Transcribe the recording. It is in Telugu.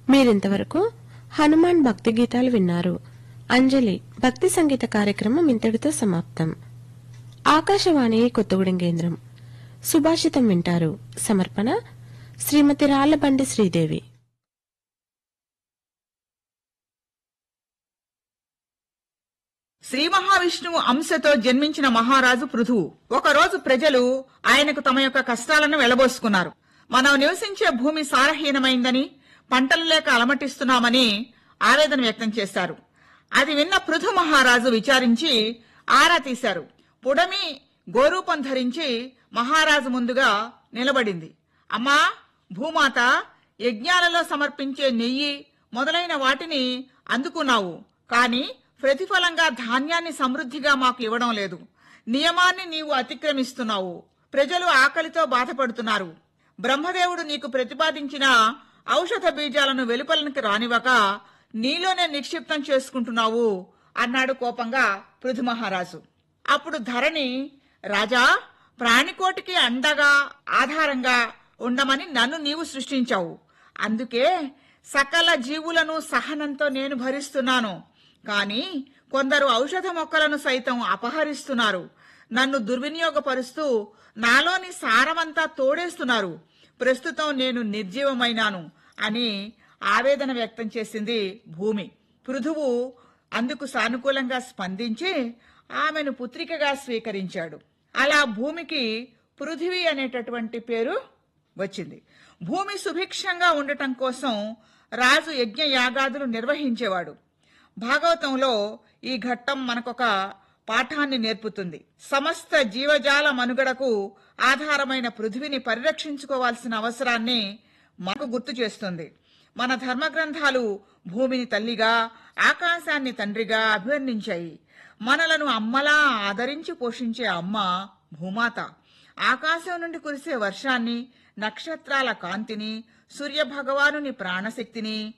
మీరింతవరకు హనుమాన్ భక్తి గీతాలు విన్నారు అంజలి భక్తి సంగీత కార్యక్రమం ఇంతటితో సమాప్తం ఆకాశవాణి కొత్తగూడెం కేంద్రం సుభాషితం వింటారు సమర్పణ శ్రీమతి రాళ్లబండి శ్రీదేవి శ్రీ మహావిష్ణువు అంశతో జన్మించిన మహారాజు పృథువు ఒకరోజు ప్రజలు ఆయనకు తమ యొక్క కష్టాలను వెళ్లబోసుకున్నారు మనం నివసించే భూమి సారహీనమైందని పంటలు లేక అలమటిస్తున్నామని ఆవేదన వ్యక్తం చేశారు అది విన్న పృథు మహారాజు విచారించి ఆరా తీశారు పుడమి గోరూపం ధరించి మహారాజు ముందుగా నిలబడింది అమ్మా భూమాత యజ్ఞాలలో సమర్పించే నెయ్యి మొదలైన వాటిని అందుకున్నావు కాని ప్రతిఫలంగా ధాన్యాన్ని సమృద్ధిగా మాకు ఇవ్వడం లేదు నియమాన్ని నీవు అతిక్రమిస్తున్నావు ప్రజలు ఆకలితో బాధపడుతున్నారు బ్రహ్మదేవుడు నీకు ప్రతిపాదించిన ఔషధ బీజాలను వెలుపలనికి రానివ్వక నీలోనే నిక్షిప్తం చేసుకుంటున్నావు అన్నాడు కోపంగా పృథు మహారాజు అప్పుడు ధరణి రాజా ప్రాణికోటికి అండగా ఆధారంగా ఉండమని నన్ను నీవు సృష్టించావు అందుకే సకల జీవులను సహనంతో నేను భరిస్తున్నాను కానీ కొందరు ఔషధ మొక్కలను సైతం అపహరిస్తున్నారు నన్ను దుర్వినియోగపరుస్తూ నాలోని సారమంతా తోడేస్తున్నారు ప్రస్తుతం నేను నిర్జీవమైనాను అని ఆవేదన వ్యక్తం చేసింది భూమి పృథువు అందుకు సానుకూలంగా స్పందించి ఆమెను పుత్రికగా స్వీకరించాడు అలా భూమికి పృథివీ అనేటటువంటి పేరు వచ్చింది భూమి సుభిక్షంగా ఉండటం కోసం రాజు యజ్ఞ యాగాదులు నిర్వహించేవాడు భాగవతంలో ఈ ఘట్టం మనకొక పాఠాన్ని నేర్పుతుంది సమస్త జీవజాల మనుగడకు ఆధారమైన పృథివిని పరిరక్షించుకోవాల్సిన అవసరాన్ని మనకు గుర్తు చేస్తుంది మన ధర్మ గ్రంథాలు భూమిని తల్లిగా ఆకాశాన్ని తండ్రిగా అభివర్ణించాయి మనలను అమ్మలా ఆదరించి పోషించే అమ్మ భూమాత ఆకాశం నుండి కురిసే వర్షాన్ని నక్షత్రాల కాంతిని సూర్యభగవానుని ప్రాణశక్తిని